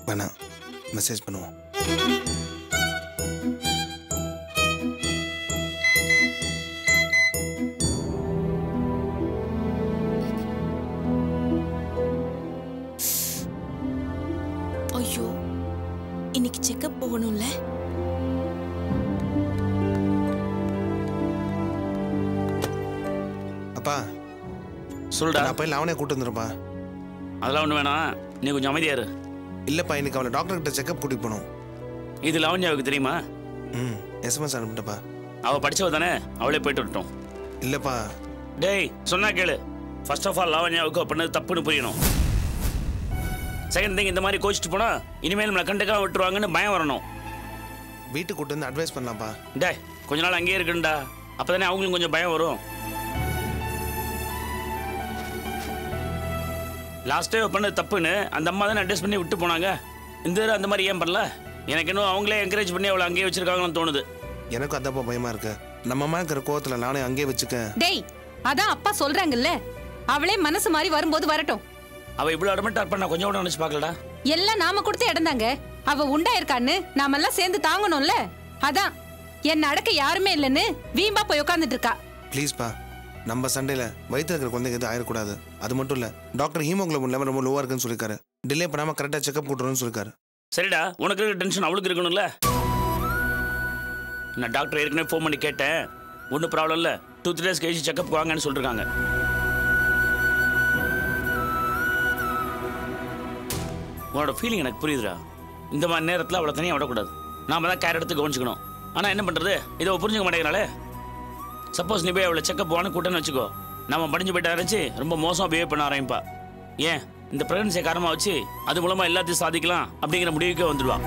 வேணாம் மெசேஜ் பண்ணுவோம் ஐயோ இன்னைக்கு செக்கப் போகணும்ல அப்பா சொல்டா நான் போய் லாவனே கூட்டு வந்துடுறேன்ப்பா அதெல்லாம் ஒன்று வேணாம் நீ கொஞ்சம் அமைதியா இரு இல்லைப்பா இன்னைக்கு அவளை டாக்டர் கிட்ட செக்கப் கூட்டிட்டு போகணும் இது லாவண்யாவுக்கு தெரியுமா ம் எஸ்எம்எஸ் அனுப்பிட்டப்பா அவள் படிச்சவ தானே அவளே போயிட்டு விட்டோம் இல்லைப்பா டேய் சொன்னா கேளு ஃபர்ஸ்ட் ஆஃப் ஆல் லாவண்யாவுக்கு அவ பண்ணது தப்புன்னு புரியணும் செகண்ட் திங் இந்த மாதிரி கோச்சிட்டு போனா இனிமேல் நம்மளை கண்டுக்காம விட்டுருவாங்கன்னு பயம் வரணும் வீட்டுக்கு கூட்டு வந்து அட்வைஸ் பண்ணலாம்ப்பா டேய் கொஞ்ச நாள் அங்கேயே இருக்குண்டா அப்பதானே அவங்களுக்கு கொஞ்சம் பயம் வரும் லாஸ்ட் டைம் பண்ணது தப்புன்னு அந்த அம்மா தானே அட்ஜஸ்ட் பண்ணி விட்டு போனாங்க இந்த தடவை அந்த மாதிரி ஏன் பண்ணல எனக்கு இன்னும் அவங்களே என்கரேஜ் பண்ணி அவளை அங்கேயே வச்சிருக்காங்கன்னு தோணுது எனக்கும் அதாப்பா பயமா இருக்கு நம்ம அம்மா இருக்கிற கோவத்தில் நானே அங்கேயே வச்சுக்க டேய் அதான் அப்பா சொல்றாங்கல்ல அவளே மனசு மாதிரி வரும்போது வரட்டும் அவ இவ்வளவு அடமெண்டா இருப்பா கொஞ்சம் கூட நினைச்சு பார்க்கலடா எல்லாம் நாம கொடுத்த இடம் தாங்க அவ உண்டா இருக்கான்னு நாமெல்லாம் சேர்ந்து தாங்கணும்ல அதான் என்ன அடக்க யாருமே இல்லைன்னு வீம்பா போய் உட்காந்துட்டு இருக்கா ப்ளீஸ்ப்பா நம்ம சண்டையில் வயிற்று இருக்கிற குழந்தைங்க எதுவும் ஆயிடக்கூடாது அது மட்டும் இல்லை டாக்டர் ஹீமோகுளோபின் லெவல் ரொம்ப லோவாக இருக்குன்னு சொல்லியிருக்காரு டிலே பண்ணாமல் கரெக்டாக செக்அப் கூட்டுறோன்னு சொல்லியிருக்காரு சரிடா உனக்கு இருக்கிற டென்ஷன் அவளுக்கு இருக்கணும்ல நான் டாக்டர் ஏற்கனவே ஃபோன் பண்ணி கேட்டேன் ஒன்றும் ப்ராப்ளம் இல்லை டூ த்ரீ டேஸ் கழிச்சு செக்அப் வாங்கன்னு சொல்லிருக்காங்க உன்னோட ஃபீலிங் எனக்கு புரியுதுடா இந்த மாதிரி நேரத்தில் அவளை தனியாக விடக்கூடாது நாம தான் கேர் எடுத்து கவனிச்சுக்கணும் ஆனால் என்ன பண்ணுறது இதை அவ புரிஞ்சுக்க மாட்டேங்கிறாளே சப்போஸ் நீ போய் அவளை செக்அப் போவான்னு கூட்டன்னு வச்சுக்கோ நம்ம படிஞ்சு போயிட்டு ஆரம்பிச்சு ரொம்ப மோசமாக பிஹேவ் பண்ண ஆரம்பிப்பா ஏன் இந்த ப்ரெக்னன்சியை காரணமாக வச்சு அது மூலமாக எல்லாத்தையும் சாதிக்கலாம் அப்படிங்கிற முடிவுக்கே வந்துடுவா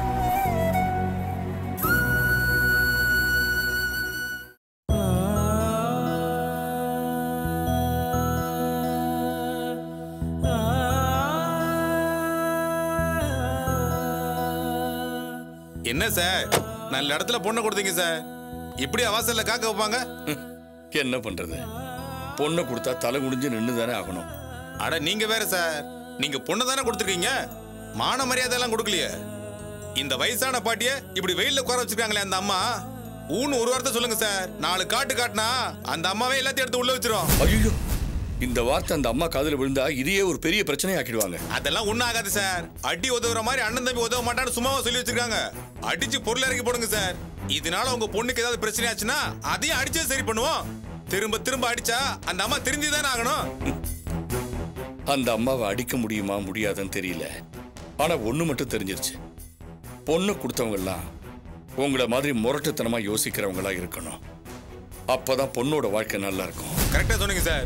என்ன சார் நல்ல இடத்துல பொண்ணை கொடுத்தீங்க சார் இப்படி அவாசல்ல காக்க வைப்பாங்க என்ன பண்றது பொண்ணை கொடுத்தா தலை குடிஞ்சு நின்று தானே ஆகணும் அட நீங்க வேற சார் நீங்க பொண்ணை தானே கொடுத்துருக்கீங்க மான மரியாதை எல்லாம் கொடுக்கலையே இந்த வயசான பாட்டிய இப்படி வெயில்ல குறை வச்சிருக்காங்களே அந்த அம்மா ஊன்னு ஒரு வார்த்தை சொல்லுங்க சார் நாலு காட்டு காட்டினா அந்த அம்மாவே எல்லாத்தையும் எடுத்து உள்ள வச்சிரும் ஐயோ இந்த வார்த்தை அந்த அம்மா காதுல விழுந்தா இதையே ஒரு பெரிய பிரச்சனை ஆக்கிடுவாங்க அதெல்லாம் ஒண்ணும் ஆகாது சார் அடி உதவுற மாதிரி அண்ணன் தம்பி உதவ மாட்டான்னு சும்மாவா சொல்லி வச்சிருக்காங்க அடிச்சு பொருள் இறக்கி போடுங்க சார் இதனால உங்க பொண்ணுக்கு ஏதாவது பிரச்சனை ஆச்சுன்னா அதையும் அடிச்சே சரி பண்ணுவோம் திரும்ப திரும்ப அடிச்சா அந்த அம்மா திருந்தி தானே ஆகணும் அந்த அம்மாவை அடிக்க முடியுமா முடியாதுன்னு தெரியல ஆனா ஒண்ணு மட்டும் தெரிஞ்சிருச்சு பொண்ணு கொடுத்தவங்க எல்லாம் உங்களை மாதிரி முரட்டுத்தனமா யோசிக்கிறவங்களா இருக்கணும் அப்பதான் பொண்ணோட வாழ்க்கை நல்லா இருக்கும் கரெக்டா சொன்னீங்க சார்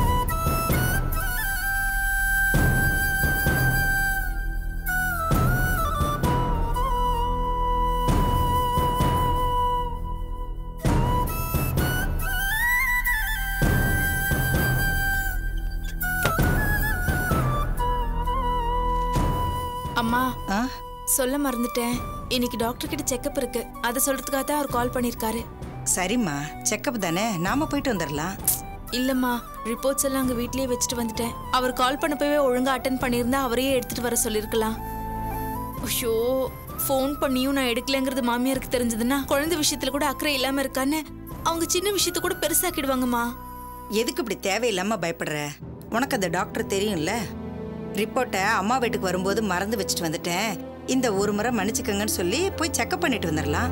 அம்மா ஆ சொல்ல மறந்துட்டேன் இன்னைக்கு டாக்டர் கிட்ட செக்கப் இருக்கு அதை சொல்றதுக்காக தான் அவர் கால் பண்ணிருக்காரு சரிம்மா செக்கப் தானே நாம போயிட்டு வந்துடலாம் இல்லம்மா ரிப்போர்ட்ஸ் எல்லாம் அங்க வீட்லயே வச்சுட்டு வந்துட்டேன் அவர் கால் பண்ணப்பவே ஒழுங்கா அட்டன் பண்ணியிருந்தா அவரையே எடுத்துட்டு வர சொல்லிருக்கலாம் ஐயோ ஃபோன் பண்ணியும் நான் எடுக்கலங்கிறது மாமியாருக்கு தெரிஞ்சதுன்னா குழந்தை விஷயத்துல கூட அக்கறை இல்லாம இருக்கான்னு அவங்க சின்ன விஷயத்த கூட பெருசாக்கிடுவாங்கம்மா எதுக்கு இப்படி தேவையில்லாம பயப்படுற உனக்கு அந்த டாக்டர் தெரியும்ல ரிப்போர்ட்டை அம்மா வீட்டுக்கு வரும்போது மறந்து வச்சுட்டு வந்துட்டேன் இந்த ஒரு முறை மன்னிச்சுக்கங்கன்னு சொல்லி போய் செக்கப் பண்ணிட்டு வந்துடலாம்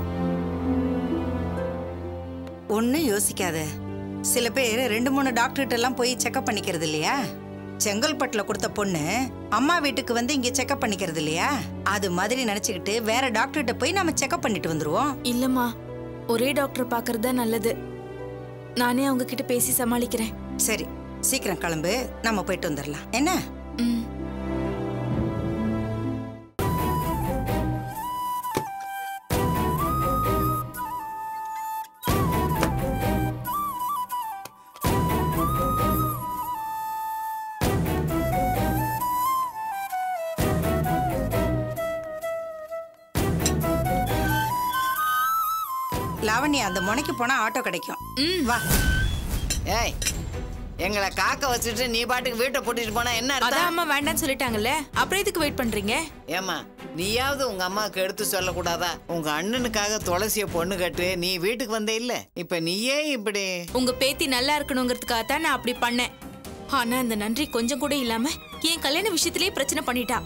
ஒன்றும் யோசிக்காத சில பேர் ரெண்டு மூணு டாக்டர்கிட்ட எல்லாம் போய் செக்கப் பண்ணிக்கிறது இல்லையா செங்கல்பட்டுல கொடுத்த பொண்ணு அம்மா வீட்டுக்கு வந்து இங்க செக்கப் பண்ணிக்கிறது இல்லையா அது மாதிரி நினைச்சுக்கிட்டு வேற டாக்டர்கிட்ட போய் நம்ம செக்கப் பண்ணிட்டு வந்துருவோம் இல்லம்மா ஒரே டாக்டர் பாக்குறது தான் நல்லது நானே அவங்க கிட்ட பேசி சமாளிக்கிறேன் சரி சீக்கிரம் கிளம்பு நம்ம போயிட்டு வந்துடலாம் என்ன ம் லாவண்யா அந்த முனைக்கு போனா ஆட்டோ கிடைக்கும் வா ஏய் எங்களை காக்க வச்சுட்டு நீ பாட்டுக்கு வீட்டை பூட்டிட்டு போனா என்ன அதான் அர்த்தம் அம்மா வேண்டாம்னு சொல்லிட்டாங்கல்ல அப்புறம் எதுக்கு வெயிட் பண்றீங்க ஏமா நீயாவது உங்க அம்மாவுக்கு எடுத்து சொல்லக்கூடாதா உங்க அண்ணனுக்காக துளசிய பொண்ணு கட்டு நீ வீட்டுக்கு வந்தே இல்ல இப்ப நீயே இப்படி உங்க பேத்தி நல்லா இருக்கணுங்கிறதுக்காக தான் நான் அப்படி பண்ணேன் ஆனா அந்த நன்றி கொஞ்சம் கூட இல்லாம என் கல்யாண விஷயத்திலேயே பிரச்சனை பண்ணிட்டா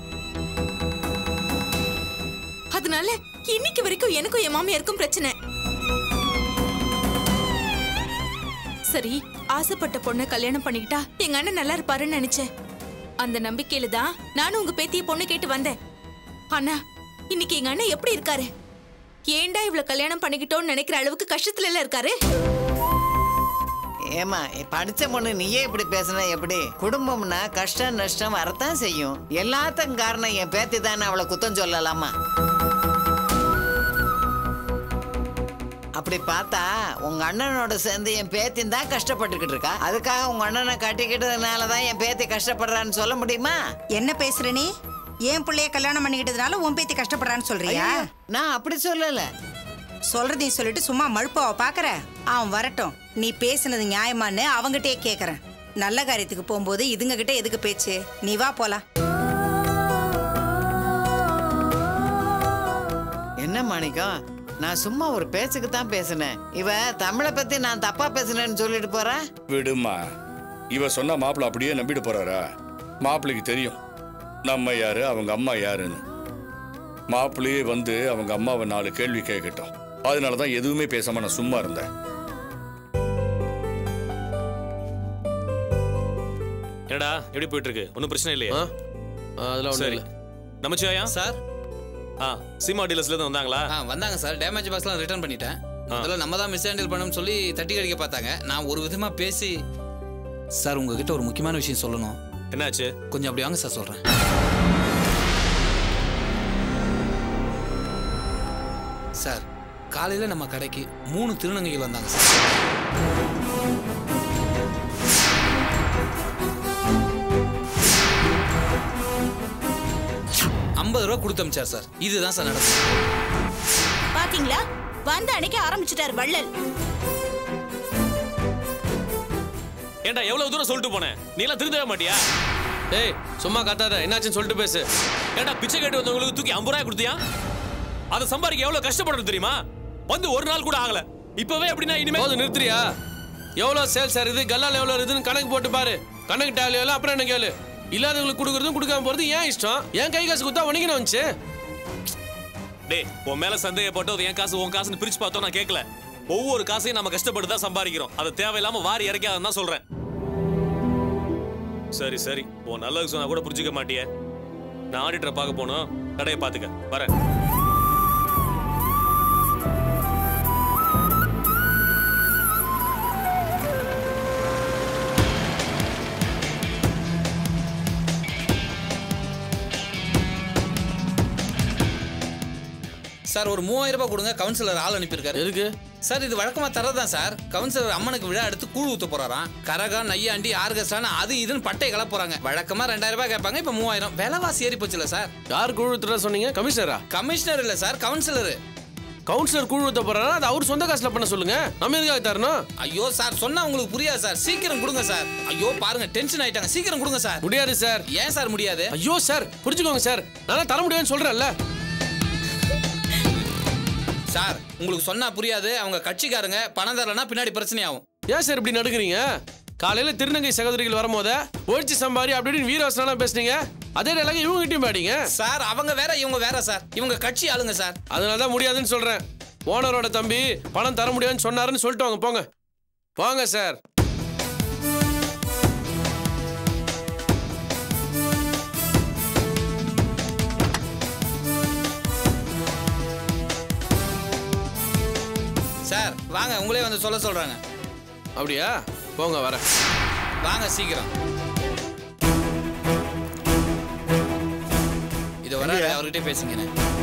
அதனால இன்னைக்கு வரைக்கும் எனக்கும் என் மாமியாருக்கும் பிரச்சனை சரி ஆசைப்பட்ட பொண்ணை கல்யாணம் பண்ணிக்கிட்டா எங்க அண்ணன் நல்லா இருப்பாருன்னு நினைச்சேன் அந்த நம்பிக்கையில தான் நானும் உங்க பேத்திய பொண்ணு கேட்டு வந்தேன் ஆனா இன்னைக்கு எங்க அண்ணன் எப்படி இருக்காரு ஏன்டா இவ்வளவு கல்யாணம் பண்ணிக்கிட்டோம்னு நினைக்கிற அளவுக்கு கஷ்டத்துல எல்லாம் இருக்காரு ஏமா படிச்ச பொண்ணு நீயே இப்படி பேசுனா எப்படி குடும்பம்னா கஷ்டம் நஷ்டம் வரத்தான் செய்யும் எல்லாத்துக்கும் காரணம் என் பேத்தி தானே அவளை குத்தம் சொல்லலாமா அப்படி பார்த்தா உங்க அண்ணனோட சேர்ந்து என் பேத்தின் தான் கஷ்டப்பட்டுக்கிட்டு இருக்கா அதுக்காக உங்க அண்ணனை கட்டிக்கிட்டதுனால தான் என் பேத்தி கஷ்டப்படுறான்னு சொல்ல முடியுமா என்ன பேசுற நீ என் பிள்ளைய கல்யாணம் பண்ணிக்கிட்டதுனால உன் பேத்தி கஷ்டப்படுறான்னு சொல்றியா ஐயோ, நான் அப்படி சொல்லல சொல்றதையும் சொல்லிட்டு சும்மா மழுப்பாவ பாக்குற அவன் வரட்டும் நீ பேசுனது நியாயமான்னு அவங்கிட்டே கேக்குறேன் நல்ல காரியத்துக்கு போகும்போது இதுங்க கிட்ட எதுக்கு பேச்சு நீ வா போலாம் என்ன மாணிக்கம் நான் சும்மா ஒரு பேச்சுக்கு தான் பேசினேன் இவ தமிழை பத்தி நான் தப்பா பேசுனேன்னு சொல்லிட்டு போறா விடுமா இவ சொன்னா மாப்பிள்ள அப்படியே நம்பிட்டு போறாரா மாப்பிள்ளைக்கு தெரியும் நம்ம யாரு அவங்க அம்மா யாருன்னு மாப்பிள்ளையே வந்து அவங்க அம்மாவை நாலு கேள்வி கேட்கட்டும் அதனால தான் எதுவுமே பேசாம நான் சும்மா இருந்தேன் என்னடா எப்படி போயிட்டு இருக்கு ஒன்றும் பிரச்சனை இல்லையா அதெல்லாம் ஒன்றும் சரி இல்லை நமச்சிவாயா சார் ஆ சீமா டீலர்ஸ்ல இருந்து வந்தாங்களா ஆ வந்தாங்க சார் டேமேஜ் பாக்ஸ்லாம் ரிட்டர்ன் பண்ணிட்டேன் அதெல்லாம் நம்ம தான் மிஸ் ஹேண்டில் பண்ணணும்னு சொல்லி தட்டி கடிக்க பார்த்தாங்க நான் ஒரு விதமா பேசி சார் உங்ககிட்ட ஒரு முக்கியமான விஷயம் சொல்லணும் என்னாச்சு கொஞ்சம் அப்படி வாங்க சார் சொல்றேன் சார் காலையில நம்ம கடைக்கு மூணு திருநங்கைகள் வந்தாங்க சார் ஐம்பது ரூபா கொடுத்து அமிச்சார் சார் இதுதான் சார் நடக்கும் பாத்தீங்களா வந்த அன்னைக்கு ஆரம்பிச்சிட்டார் வள்ளல் ஏன்டா எவ்வளவு தூரம் சொல்லிட்டு போனேன் நீ எல்லாம் திருந்தவே மாட்டியா டேய் சும்மா கத்தாத என்னாச்சுன்னு சொல்லிட்டு பேசு ஏன்டா பிச்சை கேட்டு வந்தவங்களுக்கு தூக்கி ஐம்பது ரூபாய் கொடுத்தியா அதை சம்பாதிக்க எவ்வளவு கஷ்டப்படணும் தெரியுமா வந்து ஒரு நாள் கூட ஆகல இப்பவே எப்படின்னா இனிமே போதும் நிறுத்துறியா எவ்வளோ சேல்ஸ் இருக்குது கல்லால் எவ்வளோ இருக்குதுன்னு கணக்கு போட்டு பாரு கணக்கு டேலி எல்லாம் அப்புறம் என்ன கேளு இல்லாதவங்களுக்கு கொடுக்குறதும் கொடுக்காம போறது ஏன் இஷ்டம் ஏன் கை காசு கொடுத்தா உனக்கு வந்துச்சு டேய் உன் மேல சந்தேகப்பட்டு அது என் காசு உன் காசுன்னு பிரிச்சு பார்த்தோம் நான் கேட்கல ஒவ்வொரு காசையும் நம்ம கஷ்டப்பட்டு தான் சம்பாதிக்கிறோம் அதை தேவையில்லாம வாரி இறக்காதுன்னு தான் சொல்றேன் சரி சரி உன் நல்லதுக்கு சொன்னா கூட புரிஞ்சுக்க மாட்டியே நான் ஆடிட்டரை பார்க்க போனோம் கடையை பார்த்துக்க வரேன் சார் ஒரு மூவாயிரம் ரூபாய் கொடுங்க கவுன்சிலர் ஆள் அனுப்பியிருக்காரு எதுக்கு சார் இது வழக்கமா தரதான் சார் கவுன்சிலர் அம்மனுக்கு விழா எடுத்து கூழ் ஊத்த போறாராம் கரகம் நையாண்டி ஆர்கஸ்டான அது இதுன்னு பட்டை கலப்ப போறாங்க வழக்கமா ரெண்டாயிரம் ரூபாய் கேட்பாங்க இப்ப மூவாயிரம் விலைவாசி ஏறி போச்சுல சார் யார் குழு ஊத்துறதா சொன்னீங்க கமிஷனரா கமிஷனர் இல்ல சார் கவுன்சிலர் கவுன்சிலர் குழு ஊத்த போறாரா அது அவர் சொந்த காசுல பண்ண சொல்லுங்க நம்ம எதுக்காக தரணும் ஐயோ சார் சொன்னா உங்களுக்கு புரியாது சார் சீக்கிரம் கொடுங்க சார் ஐயோ பாருங்க டென்ஷன் ஆயிட்டாங்க சீக்கிரம் கொடுங்க சார் முடியாது சார் ஏன் சார் முடியாது ஐயோ சார் புரிஞ்சுக்கோங்க சார் நான் தர முடியாதுன்னு சொல்றேன்ல சார் உங்களுக்கு சொன்னா புரியாது அவங்க கட்சிக்காரங்க பணம் தரலன்னா பின்னாடி பிரச்சனை ஆகும் ஏன் சார் இப்படி நடுக்குறீங்க காலையில திருநங்கை சகோதரிகள் வரும்போது ஒழிச்சு சம்பாரி அப்படி இப்படின்னு வீரவசனம் பேசுனீங்க அதே டைலாக இவங்க கிட்டயும் பாடிங்க சார் அவங்க வேற இவங்க வேற சார் இவங்க கட்சி ஆளுங்க சார் அதனால தான் முடியாதுன்னு சொல்றேன் ஓனரோட தம்பி பணம் தர முடியாதுன்னு சொன்னாருன்னு சொல்லிட்டு வாங்க போங்க போங்க சார் சார் வாங்க உங்களே வந்து சொல்ல சொல்றாங்க அப்படியா போங்க வரேன் வாங்க சீக்கிரம் இது வர அவர்கிட்ட பேசுங்க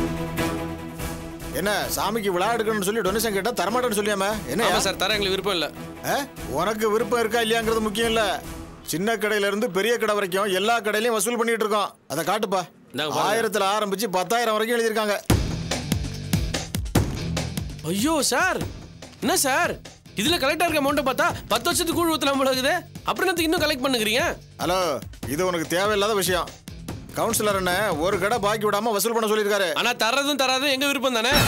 என்ன சாமிக்கு விழா எடுக்கணும்னு சொல்லி டொனேஷன் கேட்டா தரமாட்டேன்னு சொல்லியாம என்ன ஆமா சார் தர எங்களுக்கு விருப்பம் இல்ல உனக்கு விருப்பம் இருக்கா இல்லையாங்கிறது முக்கியம் இல்ல சின்ன கடையில இருந்து பெரிய கடை வரைக்கும் எல்லா கடையிலயும் வசூல் பண்ணிட்டு இருக்கோம் அதை காட்டுப்பா பாருங்க. ஆயிரத்துல ஆரம்பிச்சு பத்தாயிரம் வரைக்கும் எழுதியிருக்காங்க ஐயோ சார் என்ன சார் இதுல கலெக்டர் இருக்க அமௌண்ட்டை பார்த்தா பத்து வருஷத்துக்கு கூழ் ஊத்தலாம் போல இருக்குது அப்புறம் என்னத்துக்கு இன்னும் கலெக்ட் பண்ணுகிறீங்க ஹலோ இது உனக்கு தேவையில்லாத விஷயம் கவுன்சிலர் என்ன ஒரு கடை பாக்கி விடாம வசூல் பண்ண சொல்லியிருக்காரு ஆனா தர்றதும் தராதும் எங்க விருப்பம் தானே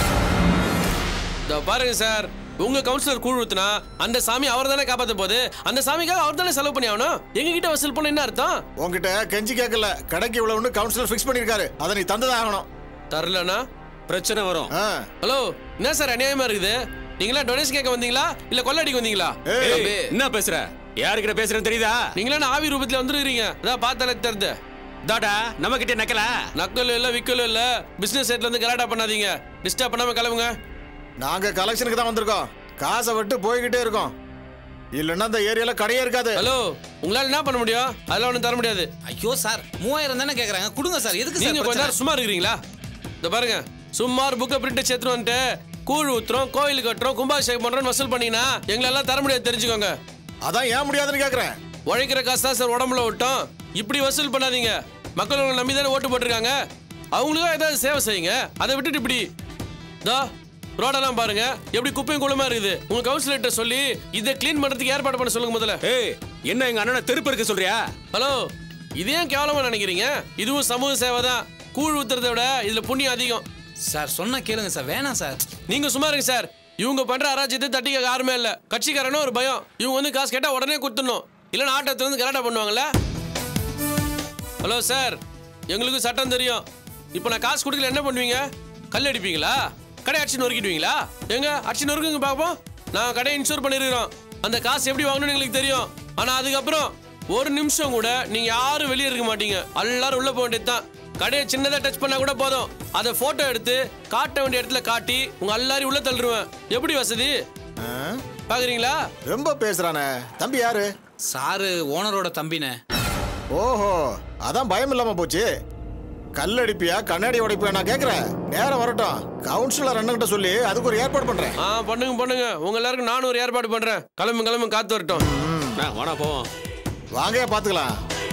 இதோ பாருங்க சார் உங்க கவுன்சிலர் கூழ் ஊத்துனா அந்த சாமி அவர் தானே காப்பாத்த போகுது அந்த சாமிக்காக அவர் தானே செலவு பண்ணி ஆகணும் எங்க கிட்ட வசூல் பண்ண என்ன அர்த்தம் உன்கிட்ட கெஞ்சி கேட்கல கடைக்கு இவ்வளவுன்னு கவுன்சிலர் ஃபிக்ஸ் பண்ணியிருக்காரு அதை நீ தந்துதான் ஆகணும் தரலனா பிரச்சனை வரும் ஆ. ஹலோ என்ன சார் அநியாயமா இருக்குது நீங்களா டொனேஷன் கேட்க வந்தீங்களா இல்ல கொள்ளடிக்க வந்தீங்களா தம்பி, என்ன பேசுற யாருக்கிட்ட பேசுறேன்னு தெரியுதா நீங்களா என்ன ஆவி ரூபத்துல வந்துருக்கீங்க அதான் பார்த்தாலே தெரியுது தாடா நம்ம கிட்ட நக்கல நக்கலும் இல்ல விக்கலும் இல்ல பிசினஸ் சைட்ல இருந்து கலாட்டா பண்ணாதீங்க டிஸ்டர்ப் பண்ணாம கிளம்புங்க நாங்க கலெக்ஷனுக்கு தான் வந்திருக்கோம் காசை விட்டு போய்கிட்டே இருக்கோம் இல்லைன்னா இந்த ஏரியால கடையே இருக்காது ஹலோ உங்களால என்ன பண்ண முடியும் அதெல்லாம் ஒண்ணும் தர முடியாது ஐயோ சார் மூவாயிரம் தானே கேக்குறாங்க கொடுங்க சார் எதுக்கு நீங்க சார் கொஞ்ச பிரச்சனை? நேரம் சும்மா இருக்கிறீங்களா இந்த பாருங்க சும்மார் புக்கை பிரிண்ட் சேர்த்துட்டு வந்துட்டு கூழ் ஊத்துறோம் கோயில் கட்டுறோம் கும்பாபிஷேகம் பண்றோம் வசூல் பண்ணீங்கன்னா எங்களெல்லாம் தர முடியாது தெரிஞ்சுக்கோங்க அதான் ஏன் முடியாதுன்னு கேக்குறேன் உழைக்கிற காசு தான் சார் உடம்புல விட்டோம் இப்படி வசூல் பண்ணாதீங்க மக்கள் உங்களை நம்பி தானே ஓட்டு போட்டிருக்காங்க அவங்களுக்கும் ஏதாவது சேவை செய்யுங்க அதை விட்டுட்டு இப்படி தோ ரோடெல்லாம் பாருங்க எப்படி குப்பையும் குளமா இருக்குது உங்க கவுன்சிலர்கிட்ட சொல்லி இதை க்ளீன் பண்றதுக்கு ஏற்பாடு பண்ண சொல்லுங்க முதல்ல ஏய் என்ன எங்க அண்ணனை தெருப்பு இருக்க சொல்றியா ஹலோ இது ஏன் கேவலமா நினைக்கிறீங்க இதுவும் சமூக சேவை தான் கூழ் ஊத்துறதை விட இதுல புண்ணியம் அதிகம் சார் சொன்னா கேளுங்க சார் வேணாம் சார் நீங்க சும்மா இருங்க சார் இவங்க பண்ற அராஜ்யத்தை தட்டி கேட்க யாருமே இல்ல கட்சிக்காரனும் ஒரு பயம் இவங்க வந்து காசு கேட்டா உடனே குத்துணும் இல்லைன்னா ஆட்டத்துல இருந்து கலாட்டா பண்ணுவாங்கல்ல ஹலோ சார் எங்களுக்கு சட்டம் தெரியும் இப்போ நான் காசு கொடுக்கல என்ன பண்ணுவீங்க கல் அடிப்பீங்களா கடை அடிச்சு நொறுக்கிடுவீங்களா எங்க அடிச்சு நொறுக்குங்க பார்ப்போம் நான் கடையை இன்சூர் பண்ணிருக்கிறோம் அந்த காசு எப்படி வாங்கணும்னு எங்களுக்கு தெரியும் ஆனா அதுக்கப்புறம் ஒரு நிமிஷம் கூட நீங்க யாரும் வெளியே இருக்க மாட்டீங்க எல்லாரும் உள்ள போக வேண்டியது தான் கடையை சின்னதா டச் பண்ணா கூட போதும் அதை போட்டோ எடுத்து காட்ட வேண்டிய இடத்துல காட்டி உங்க எல்லாரையும் உள்ள தள்ளுருவேன் எப்படி வசதி ஆ? பாக்குறீங்களா ரொம்ப பேசுறானே தம்பி யாரு சாரு ஓனரோட தம்பினே ஓஹோ அதான் பயம் இல்லாம போச்சு கல் அடிப்பியா கண்ணாடி உடைப்பியா நான் கேக்குறேன் நேரம் வரட்டும் கவுன்சிலர் அண்ணன்கிட்ட சொல்லி அதுக்கு ஒரு ஏற்பாடு பண்றேன் ஆ பண்ணுங்க பண்ணுங்க உங்க எல்லாருக்கும் நானும் ஒரு ஏற்பாடு பண்றேன் கிளம்பு கிளம்பு காத்து வரட்டும் வாடா போவோம் வாங்க பாத்துக்கலாம்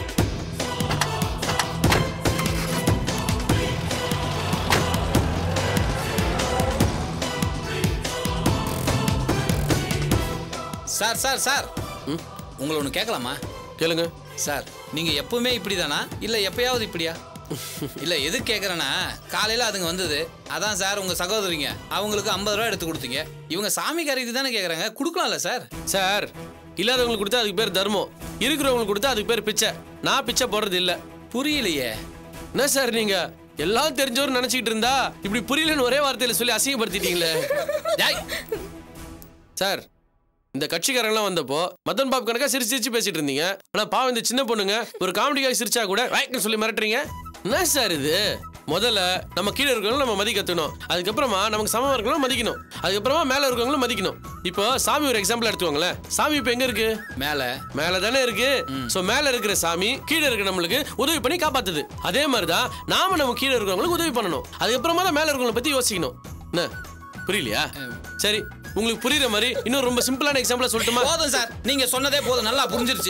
சார் சார் சார் உங்களை ஒன்று கேட்கலாமா கேளுங்க சார் நீங்க எப்பவுமே இப்படிதானா இல்ல எப்பயாவது இப்படியா இல்ல எது கேக்குறேன்னா காலையில அதுங்க வந்தது அதான் சார் உங்க சகோதரிங்க அவங்களுக்கு ஐம்பது ரூபா எடுத்து கொடுத்தீங்க இவங்க சாமி காரியத்துக்கு தானே கேக்குறாங்க கொடுக்கலாம்ல சார் சார் இல்லாதவங்களுக்கு கொடுத்தா அதுக்கு பேர் தர்மம் இருக்கிறவங்களுக்கு கொடுத்தா அதுக்கு பேர் பிச்சை நான் பிச்சை போடுறது இல்ல புரியலையே என்ன சார் நீங்க எல்லாம் தெரிஞ்சவர் நினைச்சிட்டு இருந்தா இப்படி புரியலன்னு ஒரே வார்த்தையில சொல்லி அசிங்கப்படுத்திட்டீங்களே டேய். சார் இந்த கட்சிக்காரங்களாம் வந்தப்போ மதன் பாபு கணக்கா சிரிச்சு சிரிச்சு பேசிட்டு இருந்தீங்க ஆனா பாவம் இந்த சின்ன பொண்ணுங்க ஒரு காமெடிக்காக சிரிச்சா கூட வாய்க்குன்னு சொல்லி மிரட்டுறீங்க என்ன சார் இது முதல்ல நம்ம கீழே இருக்கவங்களும் நம்ம மதிக்க கத்துக்கணும் அதுக்கப்புறமா நமக்கு சமமா இருக்கணும் மதிக்கணும் அதுக்கப்புறமா மேல இருக்கவங்களும் மதிக்கணும் இப்போ சாமி ஒரு எக்ஸாம்பிள் எடுத்துக்கோங்களேன் சாமி இப்போ எங்க இருக்கு மேல மேல தானே இருக்கு சோ மேல இருக்கிற சாமி கீழே இருக்கிற நம்மளுக்கு உதவி பண்ணி காப்பாத்துது அதே மாதிரி தான் நாம நம்ம கீழே இருக்கிறவங்களுக்கு உதவி பண்ணணும் அதுக்கப்புறமா தான் மேல இருக்கிறவங்கள பத்தி யோசிக்கணும் என்ன புரியலையா சரி உங்களுக்கு புரியுற மாதிரி இன்னும் ரொம்ப சிம்பிளான எக்ஸாம்பிளா சொல்லட்டுமா போதும் சார் நீங்க சொன்னதே போதும் நல்லா புரிஞ்சிருச்சு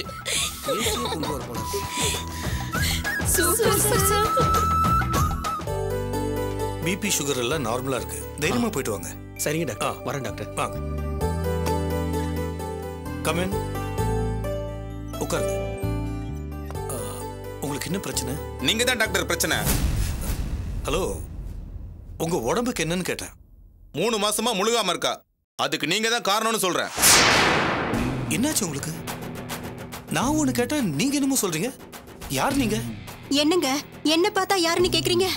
பிபி சுகர் எல்லாம் நார்மலா இருக்கு தைரியமா போயிட்டு வாங்க சரிங்க டாக்டர் வரேன் டாக்டர் வாங்க கமன் உட்காருங்க ஆ, உங்களுக்கு என்ன பிரச்சனை நீங்க தான் டாக்டர் பிரச்சனை ஹலோ உங்க உடம்புக்கு என்னன்னு கேட்டேன் மூணு மாசமா முழுகாம இருக்கா அதுக்கு நீங்க தான் காரணம்னு சொல்றேன் என்னாச்சு உங்களுக்கு நான் ஒண்ணு கேட்டேன் நீங்க என்னமோ சொல்றீங்க யார் நீங்க என்னங்க என்ன பார்த்தா யாருன்னு கேக்குறீங்க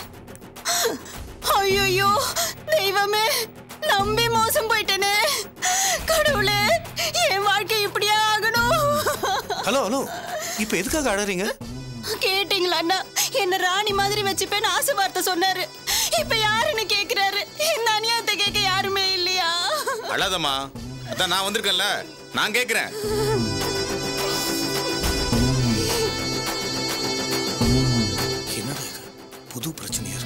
ஐயோ தெய்வமே நம்பி மோசம் போயிட்டேனே கடவுளே என் வாழ்க்கை இப்படியே ஆகணும் ஹலோ ஹலோ இப்போ எதுக்காக அழறீங்க கேட்டீங்களா அண்ணா என்ன ராணி மாதிரி வச்சுப்பேன்னு ஆசை வார்த்தை சொன்னாரு இப்ப யாருன்னு கேக்குறாரு இந்த அநியாயத்தை கேட்க யாருமே இல்லையா அழாதம்மா அதான் நான் வந்திருக்கேன்ல நான் கேட்கிறேன் என்னடா இது புது பிரச்சனையா